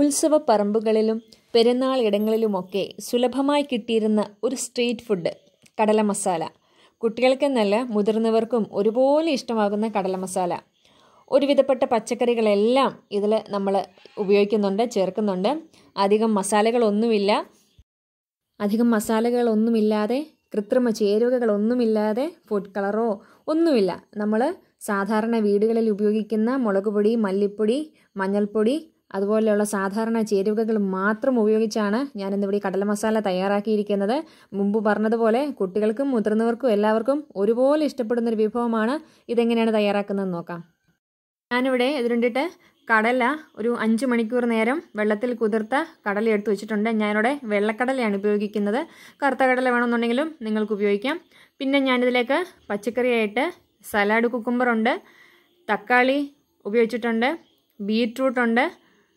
ഉത്സവ പറമ്പുകളിലും പെരുന്നാൾ ഇടങ്ങളിലുമൊക്കെ സുലഭമായി കിട്ടിയിരുന്ന ഒരു സ്ട്രീറ്റ് ഫുഡ് കടല മസാല കുട്ടികൾക്കെന്നല്ല മുതിർന്നവർക്കും ഒരുപോലെ ഇഷ്ടമാകുന്ന കടല മസാല ഒരുവിധപ്പെട്ട പച്ചക്കറികളെല്ലാം ഇതിൽ നമ്മൾ ഉപയോഗിക്കുന്നുണ്ട് ചേർക്കുന്നുണ്ട് അധികം മസാലകളൊന്നുമില്ല അധികം മസാലകളൊന്നുമില്ലാതെ കൃത്രിമ ചേരുവകളൊന്നുമില്ലാതെ ഫുഡ് കളറോ ഒന്നുമില്ല നമ്മൾ സാധാരണ വീടുകളിൽ ഉപയോഗിക്കുന്ന മുളക് പൊടി മല്ലിപ്പൊടി മഞ്ഞൾപ്പൊടി അതുപോലെയുള്ള സാധാരണ ചേരുവകൾ മാത്രം ഉപയോഗിച്ചാണ് ഞാനിന്നിവിടെ ഈ കടല മസാല തയ്യാറാക്കിയിരിക്കുന്നത് മുമ്പ് പറഞ്ഞതുപോലെ കുട്ടികൾക്കും മുതിർന്നവർക്കും എല്ലാവർക്കും ഒരുപോലെ ഇഷ്ടപ്പെടുന്ന ഒരു വിഭവമാണ് ഇതെങ്ങനെയാണ് തയ്യാറാക്കുന്നതെന്ന് നോക്കാം ഞാനിവിടെ ഇതിനുണ്ടിട്ട് കടല ഒരു അഞ്ച് മണിക്കൂർ നേരം വെള്ളത്തിൽ കുതിർത്ത കടല എടുത്തു വെച്ചിട്ടുണ്ട് ഞാനിവിടെ വെള്ളക്കടലയാണ് ഉപയോഗിക്കുന്നത് കറുത്ത കടല വേണമെന്നുണ്ടെങ്കിലും നിങ്ങൾക്ക് ഉപയോഗിക്കാം പിന്നെ ഞാനിതിലേക്ക് പച്ചക്കറിയായിട്ട് സലാഡ് കുക്കുംബറുണ്ട് തക്കാളി ഉപയോഗിച്ചിട്ടുണ്ട് ബീറ്റ്റൂട്ട് ഉണ്ട്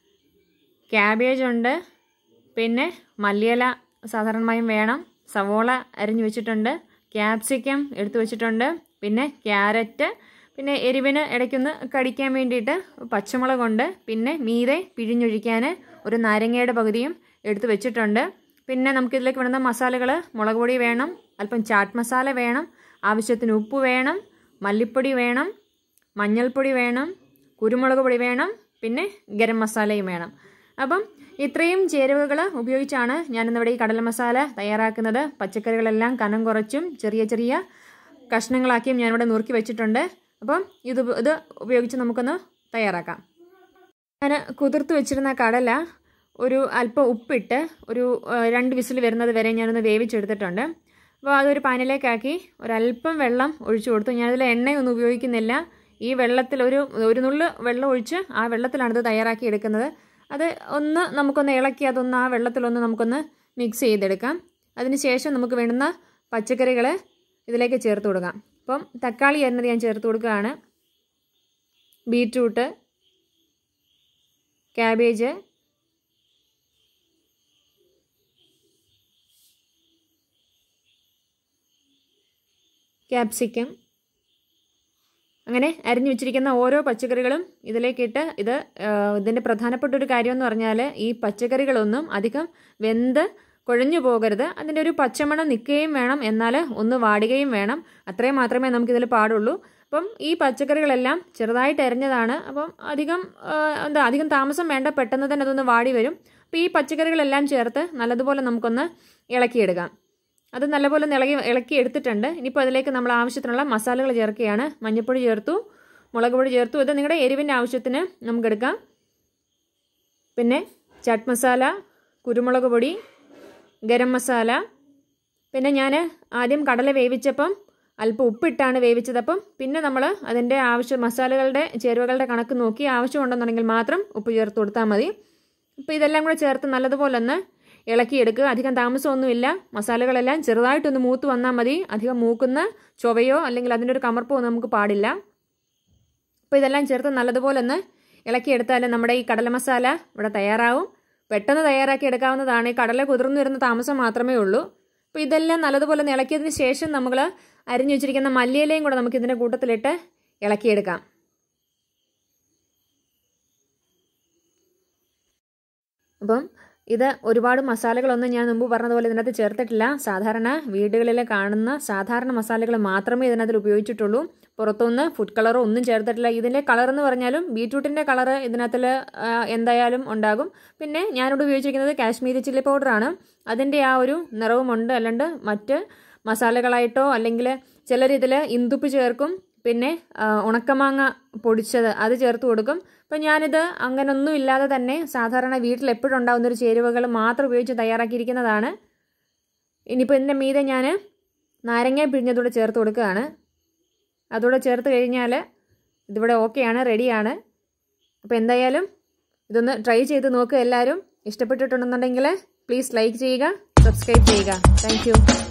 ക്യാബേജ് ഉണ്ട് പിന്നെ മല്ലിയില സാധാരണമായും വേണം സവോള അരിഞ്ഞു വെച്ചിട്ടുണ്ട് ക്യാപ്സിക്കം എടുത്തു വെച്ചിട്ടുണ്ട് പിന്നെ ക്യാരറ്റ് പിന്നെ എരിവിന് ഇടയ്ക്കൊന്ന് കടിക്കാൻ വേണ്ടിയിട്ട് പച്ചമുളകുണ്ട് പിന്നെ മീതെ പിഴിഞ്ഞൊഴിക്കാൻ ഒരു നാരങ്ങയുടെ പകുതിയും എടുത്ത് വെച്ചിട്ടുണ്ട് പിന്നെ നമുക്കിതിലേക്ക് വേണ്ടുന്ന മസാലകൾ മുളക് പൊടി വേണം അല്പം ചാട്ട് മസാല വേണം ആവശ്യത്തിന് ഉപ്പ് വേണം മല്ലിപ്പൊടി വേണം മഞ്ഞൾപ്പൊടി വേണം കുരുമുളക് പൊടി വേണം പിന്നെ ഗരം മസാലയും വേണം അപ്പം ഇത്രയും ചേരുവകൾ ഉപയോഗിച്ചാണ് ഞാനിന്നിവിടെ ഈ കടല മസാല തയ്യാറാക്കുന്നത് പച്ചക്കറികളെല്ലാം കനം കുറച്ചും ചെറിയ ചെറിയ കഷ്ണങ്ങളാക്കിയും ഞാനിവിടെ നുറുക്കി വെച്ചിട്ടുണ്ട് അപ്പം ഇത് ഇത് ഉപയോഗിച്ച് നമുക്കൊന്ന് തയ്യാറാക്കാം ഞാൻ കുതിർത്ത് വെച്ചിരുന്ന കടല ഒരു അല്പം ഉപ്പിട്ട് ഒരു രണ്ട് വിസിൽ വരുന്നത് വരെ ഞാനൊന്ന് വേവിച്ചെടുത്തിട്ടുണ്ട് അപ്പോൾ അതൊരു പാനിലേക്കാക്കി ഒരല്പം വെള്ളം ഒഴിച്ചു കൊടുത്തു ഞാനതിൽ എണ്ണയൊന്നും ഉപയോഗിക്കുന്നില്ല ഈ വെള്ളത്തിൽ ഒരു ഒരു നുള്ള് വെള്ളം ഒഴിച്ച് ആ വെള്ളത്തിലാണ് ഇത് തയ്യാറാക്കി എടുക്കുന്നത് അത് ഒന്ന് നമുക്കൊന്ന് ഇളക്കി അതൊന്ന് ആ വെള്ളത്തിലൊന്ന് നമുക്കൊന്ന് മിക്സ് ചെയ്തെടുക്കാം അതിന് ശേഷം നമുക്ക് വേണ്ടുന്ന പച്ചക്കറികൾ ഇതിലേക്ക് ചേർത്ത് കൊടുക്കാം അപ്പം തക്കാളി അരിഞ്ഞത് ഞാൻ ചേർത്ത് കൊടുക്കുകയാണ് ബീറ്റ്റൂട്ട് ക്യാബേജ് ക്യാപ്സിക്കം അങ്ങനെ അരിഞ്ഞു വെച്ചിരിക്കുന്ന ഓരോ പച്ചക്കറികളും ഇതിലേക്കിട്ട് ഇത് ഇതിൻ്റെ പ്രധാനപ്പെട്ട ഒരു കാര്യം എന്ന് പറഞ്ഞാൽ ഈ പച്ചക്കറികളൊന്നും അധികം വെന്ത് കുഴഞ്ഞു പോകരുത് അതിൻ്റെ ഒരു പച്ചമണം നിൽക്കുകയും വേണം എന്നാൽ ഒന്ന് വാടുകയും വേണം അത്രയും മാത്രമേ നമുക്കിതിൽ പാടുള്ളൂ അപ്പം ഈ പച്ചക്കറികളെല്ലാം ചെറുതായിട്ട് എരിഞ്ഞതാണ് അപ്പം അധികം എന്താ അധികം താമസം വേണ്ട പെട്ടെന്ന് തന്നെ അതൊന്ന് വാടി വരും അപ്പോൾ ഈ പച്ചക്കറികളെല്ലാം ചേർത്ത് നല്ലതുപോലെ നമുക്കൊന്ന് ഇളക്കിയെടുക്കാം അത് നല്ലപോലെ ഇളകി ഇളക്കി എടുത്തിട്ടുണ്ട് ഇനിയിപ്പോൾ അതിലേക്ക് നമ്മൾ ആവശ്യത്തിനുള്ള മസാലകൾ ചേർക്കുകയാണ് മഞ്ഞൾപ്പൊടി ചേർത്തു മുളക് പൊടി ചേർത്തു ഇത് നിങ്ങളുടെ എരിവിൻ്റെ ആവശ്യത്തിന് നമുക്കെടുക്കാം പിന്നെ ചട്ട് മസാല കുരുമുളക് പൊടി ഗരം മസാല പിന്നെ ഞാൻ ആദ്യം കടല വേവിച്ചപ്പം അല്പം ഉപ്പിട്ടാണ് വേവിച്ചത് അപ്പം പിന്നെ നമ്മൾ അതിൻ്റെ ആവശ്യം മസാലകളുടെ ചേരുവകളുടെ കണക്ക് നോക്കി ആവശ്യമുണ്ടെന്നുണ്ടെങ്കിൽ മാത്രം ഉപ്പ് ചേർത്ത് കൊടുത്താൽ മതി അപ്പോൾ ഇതെല്ലാം കൂടെ ചേർത്ത് നല്ലതുപോലെ ഒന്ന് ഇളക്കിയെടുക്കുക അധികം താമസമൊന്നുമില്ല മസാലകളെല്ലാം ചെറുതായിട്ടൊന്ന് മൂത്ത് വന്നാൽ മതി അധികം മൂക്കുന്ന ചൊവയോ അല്ലെങ്കിൽ അതിൻ്റെ ഒരു കമർപ്പോ ഒന്നും നമുക്ക് പാടില്ല അപ്പോൾ ഇതെല്ലാം ചേർത്ത് നല്ലതുപോലെ ഒന്ന് ഇളക്കിയെടുത്താൽ നമ്മുടെ ഈ കടല മസാല ഇവിടെ തയ്യാറാവും പെട്ടെന്ന് തയ്യാറാക്കി എടുക്കാവുന്നതാണ് ഈ കടല കുതിർന്നു വരുന്ന താമസം മാത്രമേ ഉള്ളൂ അപ്പോൾ ഇതെല്ലാം നല്ലതുപോലെ ഒന്ന് ഇളക്കിയതിന് ശേഷം നമ്മൾ അരിഞ്ഞു വെച്ചിരിക്കുന്ന മല്ലിയിലയും കൂടെ നമുക്ക് ഇതിൻ്റെ കൂട്ടത്തിലിട്ട് ഇളക്കിയെടുക്കാം അപ്പം ഇത് ഒരുപാട് മസാലകളൊന്നും ഞാൻ മുമ്പ് പറഞ്ഞതുപോലെ ഇതിനകത്ത് ചേർത്തിട്ടില്ല സാധാരണ വീടുകളിൽ കാണുന്ന സാധാരണ മസാലകൾ മാത്രമേ ഇതിനകത്ത് ഉപയോഗിച്ചിട്ടുള്ളൂ പുറത്തുനിന്ന് ഫുഡ് കളറോ ഒന്നും ചേർത്തിട്ടില്ല ഇതിൻ്റെ കളർ എന്ന് പറഞ്ഞാലും ബീട്രൂട്ടിൻ്റെ കളർ ഇതിനകത്തിൽ എന്തായാലും ഉണ്ടാകും പിന്നെ ഞാനിവിടെ ഉപയോഗിച്ചിരിക്കുന്നത് കാശ്മീരി ചില്ലി പൗഡറാണ് അതിൻ്റെ ആ ഒരു നിറവുമുണ്ട് അല്ലാണ്ട് മറ്റ് മസാലകളായിട്ടോ അല്ലെങ്കിൽ ചിലർ ഇതിൽ ഇന്തുപ്പ് ചേർക്കും പിന്നെ ഉണക്കമാങ്ങ പൊടിച്ചത് അത് ചേർത്ത് കൊടുക്കും അപ്പം ഞാനിത് അങ്ങനൊന്നും ഇല്ലാതെ തന്നെ സാധാരണ വീട്ടിൽ എപ്പോഴും ഉണ്ടാകുന്ന ഒരു ചേരുവകൾ മാത്രം ഉപയോഗിച്ച് തയ്യാറാക്കിയിരിക്കുന്നതാണ് ഇനിയിപ്പോൾ ഇതിൻ്റെ മീതെ ഞാൻ നാരങ്ങ പിഴിഞ്ഞതൂടെ ചേർത്ത് കൊടുക്കുകയാണ് അതൂടെ ചേർത്ത് കഴിഞ്ഞാൽ ഇതിവിടെ ഓക്കെയാണ് റെഡിയാണ് അപ്പോൾ എന്തായാലും ഇതൊന്ന് ട്രൈ ചെയ്ത് നോക്കുക എല്ലാവരും ഇഷ്ടപ്പെട്ടിട്ടുണ്ടെന്നുണ്ടെങ്കിൽ പ്ലീസ് ലൈക്ക് ചെയ്യുക സബ്സ്ക്രൈബ് ചെയ്യുക താങ്ക്